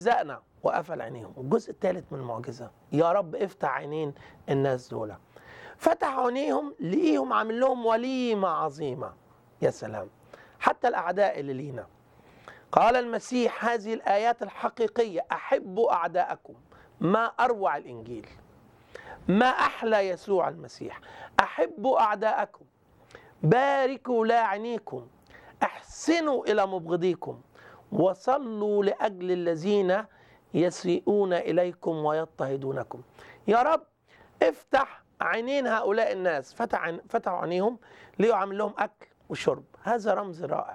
زقنا وقفل عينيهم الجزء الثالث من المعجزة يا رب افتح عينين الناس دول فتح عينيهم لقيهم عامل لهم وليمة عظيمة يا سلام حتى الأعداء اللي لينا قال المسيح هذه الآيات الحقيقية أحبوا أعداءكم ما أروع الإنجيل ما أحلى يسوع المسيح أحبوا أعداءكم باركوا لاعنيكم احسنوا إلى مبغضيكم وصلوا لأجل الذين يسيئون إليكم ويضطهدونكم يا رب افتح عينين هؤلاء الناس فتح عين فتحوا عينيهم ليعمل عامل لهم أكل وشرب هذا رمز رائع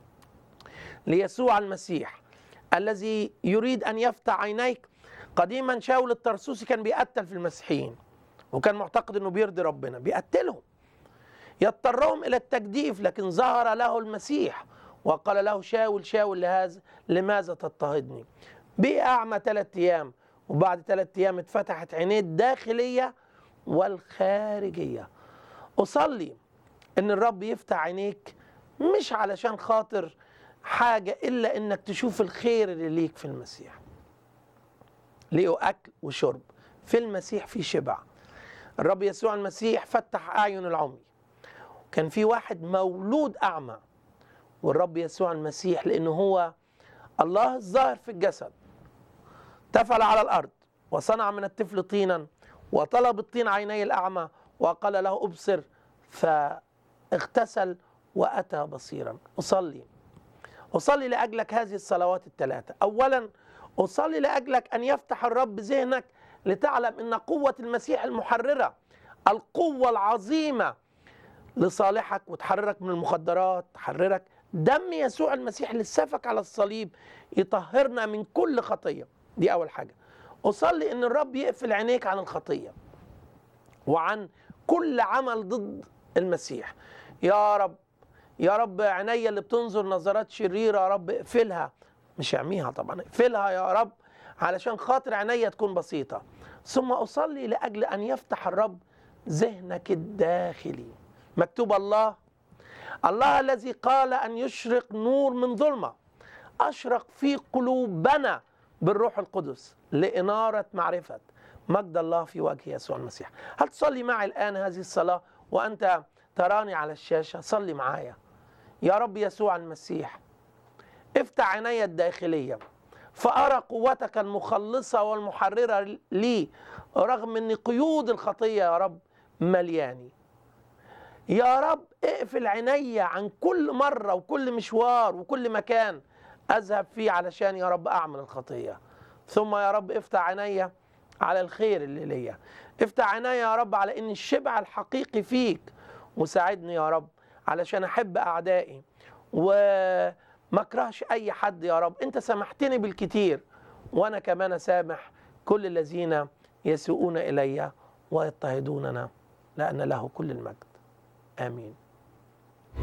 ليسوع المسيح الذي يريد أن يفتح عينيك قديما شاول الترسوسي كان بيقتل في المسيحيين وكان معتقد انه بيرضي ربنا بيقتلهم يضطرهم الى التجديف لكن ظهر له المسيح وقال له شاول شاول لهذا لماذا تضطهدني بقي اعمى ثلاث ايام وبعد ثلاث ايام اتفتحت عينيه الداخليه والخارجيه اصلي ان الرب يفتح عينيك مش علشان خاطر حاجه الا انك تشوف الخير اللي ليك في المسيح لقوا اكل وشرب في المسيح في شبع الرب يسوع المسيح فتح اعين العمي كان في واحد مولود اعمى والرب يسوع المسيح لانه هو الله الظاهر في الجسد تفل على الارض وصنع من الطفل طينا وطلب الطين عيني الاعمى وقال له ابصر فاغتسل واتى بصيرا اصلي اصلي لاجلك هذه الصلوات الثلاثه اولا اصلي لاجلك ان يفتح الرب ذهنك لتعلم ان قوه المسيح المحرره القوه العظيمه لصالحك وتحررك من المخدرات تحررك دم يسوع المسيح اللي سفك على الصليب يطهرنا من كل خطيه دي اول حاجه اصلي ان الرب يقفل عينيك عن الخطيه وعن كل عمل ضد المسيح يا رب يا رب عينيا اللي بتنظر نظرات شريره يا رب اقفلها مش اعميها طبعا اقفلها يا رب علشان خاطر عينيا تكون بسيطه ثم اصلي لاجل ان يفتح الرب ذهنك الداخلي مكتوب الله الله الذي قال ان يشرق نور من ظلمه اشرق في قلوبنا بالروح القدس لاناره معرفه مجد الله في وجه يسوع المسيح هل تصلي معي الان هذه الصلاه وانت تراني على الشاشه صلي معايا يا رب يسوع المسيح افتح عيني الداخليه فارى قوتك المخلصه والمحرره لي رغم ان قيود الخطيه يا رب ملياني يا رب اقفل عيني عن كل مره وكل مشوار وكل مكان اذهب فيه علشان يا رب اعمل الخطيه ثم يا رب افتح عيني على الخير اللي ليا افتح عيني يا رب على ان الشبع الحقيقي فيك وساعدني يا رب علشان احب اعدائي وما اكرهش اي حد يا رب انت سامحتني بالكتير وانا كمان اسامح كل الذين يسيئون الي ويضطهدوننا لان له كل المجد امين